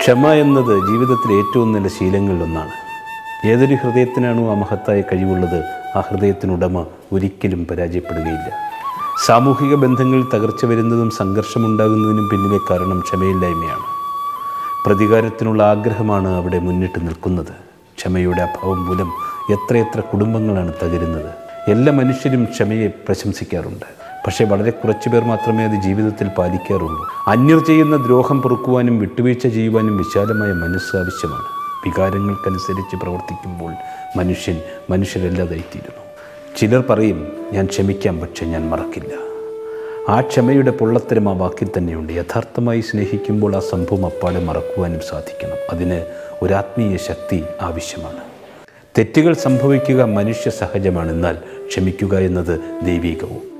ക്ഷമ എന്നത് ജീവിതത്തിലെ ഏറ്റവും നല്ല ശീലങ്ങളിലൊന്നാണ് ഏതൊരു ഹൃദയത്തിനാണോ ആ മഹത്തായ കഴിവുള്ളത് ആ ഹൃദയത്തിനുടമ ഒരിക്കലും പരാജയപ്പെടുകയില്ല സാമൂഹിക ബന്ധങ്ങളിൽ തകർച്ച വരുന്നതും സംഘർഷമുണ്ടാകുന്നതിനും പിന്നിലെ കാരണം ക്ഷമയില്ലായ്മയാണ് പ്രതികാരത്തിനുള്ള ആഗ്രഹമാണ് അവിടെ മുന്നിട്ട് നിൽക്കുന്നത് ക്ഷമയുടെ അഭാവം മൂലം എത്രയെത്ര കുടുംബങ്ങളാണ് തകരുന്നത് എല്ലാ മനുഷ്യരും ക്ഷമയെ പ്രശംസിക്കാറുണ്ട് പക്ഷേ വളരെ കുറച്ചു പേർ മാത്രമേ അത് ജീവിതത്തിൽ പാലിക്കാറുള്ളൂ അന്യർ ചെയ്യുന്ന ദ്രോഹം പൊറുക്കുവാനും വിട്ടുവീഴ്ച ചെയ്യുവാനും വിശാലമായ മനസ്സ് ആവശ്യമാണ് വികാരങ്ങൾക്കനുസരിച്ച് പ്രവർത്തിക്കുമ്പോൾ മനുഷ്യൻ മനുഷ്യരല്ലാതായിത്തീരുന്നു ചിലർ പറയും ഞാൻ ക്ഷമിക്കാം പക്ഷെ ഞാൻ മറക്കില്ല ആ ക്ഷമയുടെ പൊള്ളത്തരം ആ വാക്കിൽ തന്നെയുണ്ട് യഥാർത്ഥമായി സ്നേഹിക്കുമ്പോൾ ആ സംഭവം അപ്പാടെ മറക്കുവാനും സാധിക്കണം അതിന് ഒരാത്മീയ ശക്തി ആവശ്യമാണ് തെറ്റുകൾ സംഭവിക്കുക മനുഷ്യ സഹജമാണ് എന്നാൽ ക്ഷമിക്കുക എന്നത് ദൈവികവും